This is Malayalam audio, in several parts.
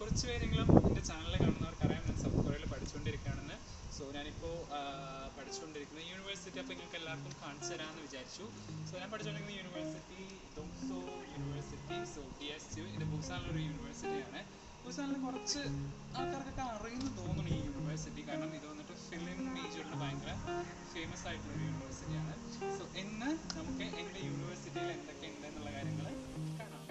കുറച്ച് പേരെങ്കിലും എൻ്റെ ചാനൽ കാണുന്നവർക്ക് അറിയാം ഞാൻ സൗത്ത് കൊറിയയിൽ പഠിച്ചുകൊണ്ടിരിക്കുകയാണെന്ന് സോ ഞാനിപ്പോൾ പഠിച്ചുകൊണ്ടിരിക്കുന്ന യൂണിവേഴ്സിറ്റി അപ്പോൾ നിങ്ങൾക്ക് എല്ലാവർക്കും കാണിച്ചു തരാമെന്ന് വിചാരിച്ചു സോ ഞാൻ പഠിച്ചുകൊണ്ടിരിക്കുന്ന university Dongseo university so D S U ഇത് ബുസാനിലൊരു യൂണിവേഴ്സിറ്റിയാണ് ബുസാനിൽ കുറച്ച് ആൾക്കാർക്കൊക്കെ അറിയുന്നു തോന്നുന്നു ഈ യൂണിവേഴ്സിറ്റി കാരണം ഇത് വന്നിട്ട് ഫിലിം മേജറിൽ ഭയങ്കര ഫേമസ് ആയിട്ടുള്ള ഒരു യൂണിവേഴ്സിറ്റിയാണ് സോ ഇന്ന് നമുക്ക് എൻ്റെ യൂണിവേഴ്സിറ്റിയിൽ എന്തൊക്കെ ഉണ്ട് എന്നുള്ള കാര്യങ്ങൾ കാണാം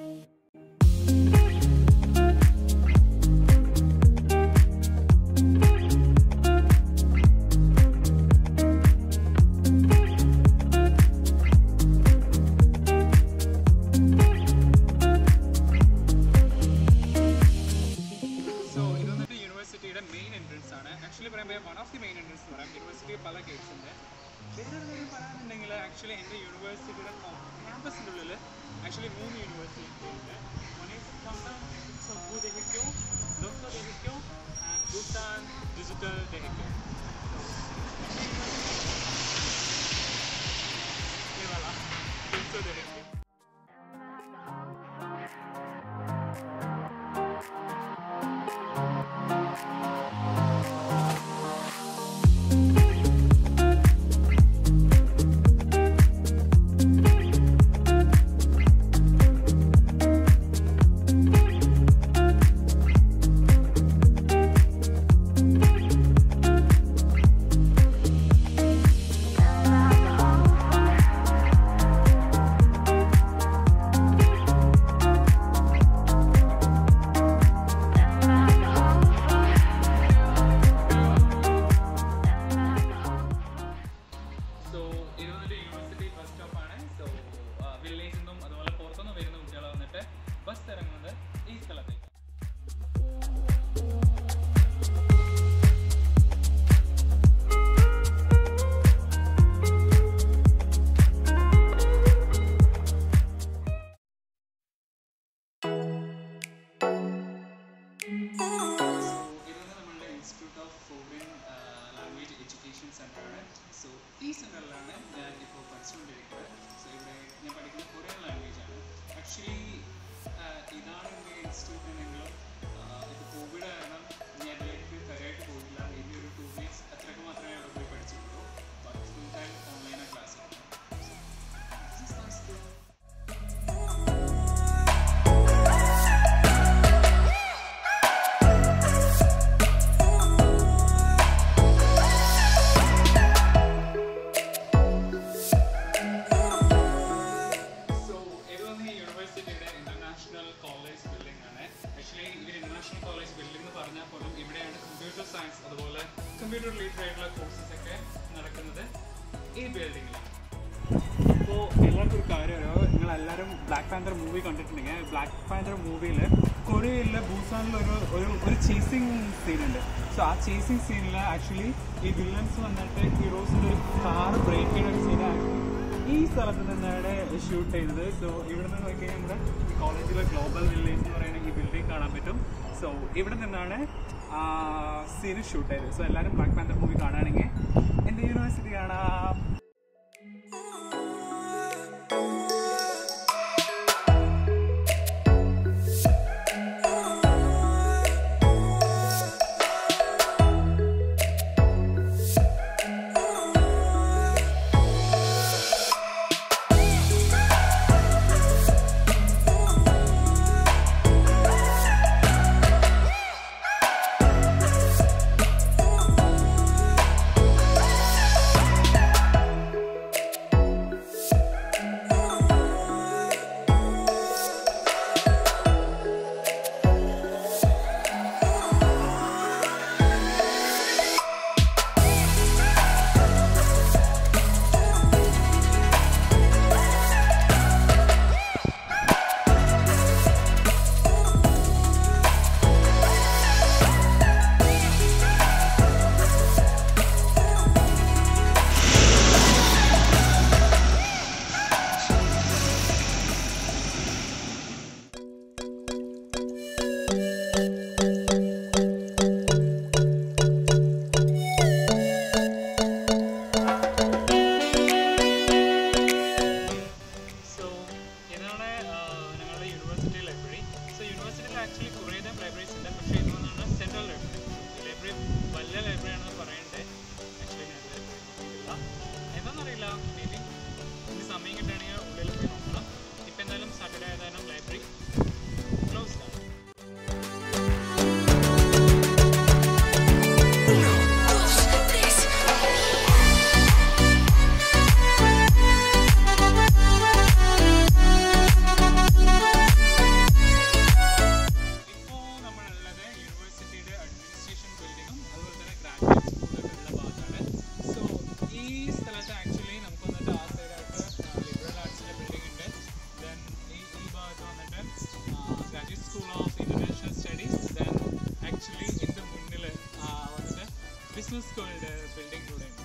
സോ ഇത് വന്നിട്ട് യൂണിവേഴ്സിറ്റിയുടെ മെയിൻ എൻട്രൻസ് ആണ് ആക്ച്വലി പറയുമ്പോൾ one of the main entrance എന്ന് പറയാം യൂണിവേഴ്സിറ്റി പല ഗേറ്റ്സ് ഉണ്ട് വേറൊരു കാര്യം പറയാനുണ്ടെങ്കിൽ ആക്ച്വലി എൻ്റെ യൂണിവേഴ്സിറ്റിയുടെ ക്യാമ്പസിൻ്റെ ഉള്ളിൽ ആക്ച്വലി മൂന്ന് യൂണിവേഴ്സിറ്റി ഉണ്ട് വൺ ഈസ് കണ്ടം സബ്ബു ദഹിക്കോ ഡോക്ടർ ദഹിക്കോ ആൻഡ് ഭൂട്ടാൻ ഡിജിറ്റൽ ദഹിക്കോ ये वाला डिजिटल दहिको സോ ഇത് വന്നിട്ട് യൂണിവേഴ്സിറ്റി ബസ് സ്റ്റോപ്പാണ് സോ വില്ലേജിൽ നിന്നും അതുപോലെ പുറത്തുനിന്ന് വരുന്ന കുട്ടികൾ വന്നിട്ട് ബസ് ഇറങ്ങുന്നത് ഈ സ്ഥലത്തേക്ക് ഇതൊന്ന് നമ്മളുടെ institute of foreign language education സെൻ്ററാണ് സോ ഈ സെൻ്ററിലാണ് ഞാൻ ഇപ്പോൾ പഠിച്ചുകൊണ്ടിരിക്കുന്നത് സോ ഇവിടെ ഞാൻ പഠിക്കുന്ന കൊറിയൻ ലാംഗ്വേജ് ആണ് ആക്ച്വലി ഇതാണ് എൻ്റെ ഇൻസ്റ്റിറ്റ്യൂട്ട് എന്നെങ്കിലും ഇപ്പോൾ കോവിഡ് കാരണം ഞാൻ അതിലേക്ക് കരയായിട്ട് പോയില്ല ഇനി ഒരു ടു വീക്സ് അത്രയൊക്കെ മാത്രമേ അവിടെ പോയി പഠിച്ചിട്ടുള്ളൂ ബാക്കി ഫുൾ ടൈം ഓൺലൈനാണ് ക്ലാസ് സോ ഇത് വന്ന് ഈ യൂണിവേഴ്സിറ്റിയുടെ ഇന്റർനാഷണൽ കോളേജ് ബിൽഡിംഗ് ആണ് ആക്ച്വലി ഇവർ ഇന്റർനാഷണൽ കോളേജ് ബിൽഡിംഗ് എന്ന് പറഞ്ഞാൽ പോലും ഇവിടെയാണ് കമ്പ്യൂട്ടർ സയൻസ് അതുപോലെ കമ്പ്യൂട്ടർ റിലേറ്റഡ് ആയിട്ടുള്ള കോഴ്സസ് ഒക്കെ നടക്കുന്നത് ഈ ബിൽഡിങ്ങിലാണ് ഇപ്പോൾ എല്ലാവർക്കും ഒരു കാര്യം അറിയാം നിങ്ങൾ എല്ലാവരും ബ്ലാക്ക് പാന്തർ മൂവി കണ്ടിട്ടുണ്ടെങ്കിൽ ബ്ലാക്ക് പാന്തർ മൂവിയിൽ കൊറിയയിലെ ബൂസാനിൽ ഒരു ഒരു ഒരു ചേസിങ് സീനുണ്ട് സോ ആ ചേസിങ് സീനിൽ ആക്ച്വലി ഈ വില്ലൻസ് വന്നിട്ട് ഹീറോസിൻ്റെ ഒരു കാർ ബ്രേക്ക് ചെയ്യുന്ന ഒരു സീനാണ് ഈ സ്ഥലത്ത് നിന്നാണ് ഷൂട്ട് ചെയ്യുന്നത് സോ ഇവിടെ നിന്ന് നോക്കിക്കഴിഞ്ഞാൽ നമ്മുടെ ഈ കോളേജിലെ ഗ്ലോബൽ വില്ലേജ് എന്ന് പറയുന്ന ഈ ബിൽഡിംഗ് കാണാൻ പറ്റും സോ ഇവിടെ നിന്നാണ് സീന് ഷൂട്ട് ചെയ്തത് സോ എല്ലാവരും ബ്ലാക്ക് പാന്തർ മൂവി കാണുകയാണെങ്കിൽ എൻ്റെ യൂണിവേഴ്സിറ്റി കാണാം സോ ഇതാണ് ആ, ഞങ്ങളുടെ യൂണിവേഴ്സിറ്റി ലൈബ്രറി സോ യൂണിവേഴ്സിറ്റിയിൽ ആക്ച്വലി കുറേ തരം ലൈബ്രറീസ് ഉണ്ട് പക്ഷേ ഇത് വന്നാണ് സെൻട്രൽ ലൈബ്രറി ലൈബ്രറി വലിയ ലൈബ്രറി ആണെന്ന് പറയണ്ടേ ആക്ച്വലി ഞാൻ നോക്കിയിട്ടില്ല എന്താണെന്നറിയില്ല മേ ബി ഇനി സമയം കിട്ടുകയാണെങ്കിൽ ഉള്ളിൽ പോയി നോക്കണം ഇപ്പം എന്തായാലും സാറ്റർഡേ ആയതായാലും ലൈബ്രറി ക്ലോസ്ഡ് ആണ് ഇപ്പോൾ നമ്മളുള്ളത് യൂണിവേഴ്സിറ്റിയുടെ അഡ്മിനിസ്ട്രേഷൻ ബിൽഡിങ്ങും അതുപോലെ തന്നെ ഗ്രാജുവേറ്റ് സ്കൂളൊക്കെ ഉള്ള ഭാഗത്താണ് സോ ഈ സ്ഥലത്ത് ആക്ച്വലി നമുക്ക് വന്നിട്ട് ആ സൈഡായിട്ട് ലിബറൽ ആർട്സിൻ്റെ ബിൽഡിംഗ് ഉണ്ട് ദെൻ ഈ ഈ ഭാഗത്ത് വന്നിട്ട് graduate school of international studies then actually ഇതിൻ്റെ മുന്നിൽ വന്നിട്ട് ബിസിനസ് സ്കൂളിൻ്റെ ബിൽഡിംഗ് കൂടെ ഉണ്ട്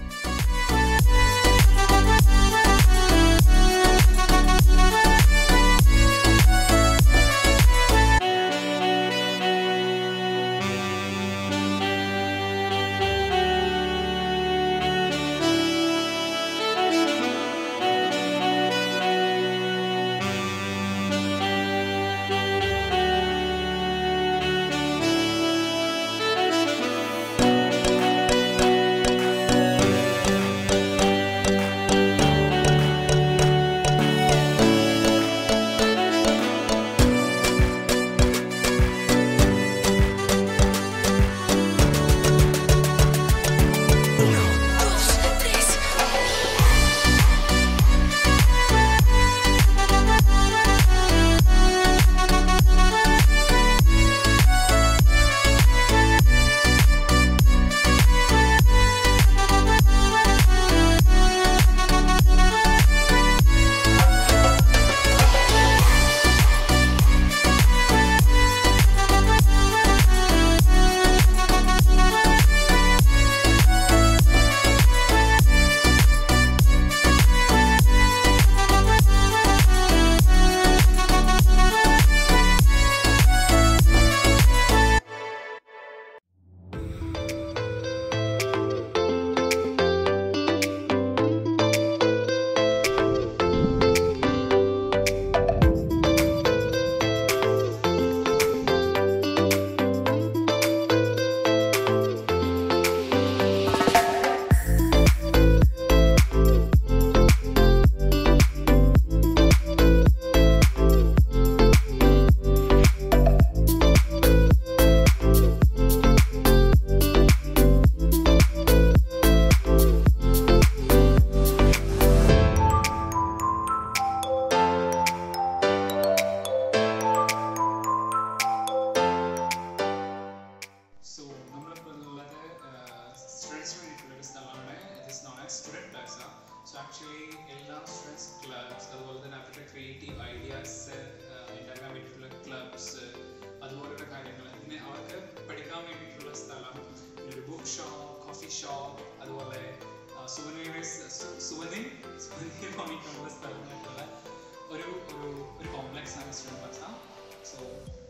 സോ നമ്മളിപ്പോൾ ഉള്ളത് സ്റ്റുഡൻസിന് വേണ്ടിയിട്ടുള്ള ഒരു സ്ഥലമാണ് it is known as student plaza so actually എല്ലാ സ്റ്റുഡൻസ് ക്ലബ്സ് അതുപോലെ തന്നെ അവരുടെ ക്രിയേറ്റീവ് ഐഡിയാസ് ഉണ്ടാക്കാൻ വേണ്ടിയിട്ടുള്ള ക്ലബ്സ് അതുപോലുള്ള കാര്യങ്ങൾ പിന്നെ അവർക്ക് പഠിക്കാൻ വേണ്ടിയിട്ടുള്ള സ്ഥലം പിന്നെ ഒരു ബുക്ക് ഷോപ്പ് കോഫി ഷോപ്പ് അതുപോലെ സുവനീർസ് സുവനീർ സുവനീർ വാങ്ങിക്കാനുള്ള സ്ഥലമായിട്ടുള്ള ഒരു ഒരു ഒരു കോംപ്ലക്സ് ആണ് സ്റ്റുഡൻറ്റ് പ്ലാസ സോ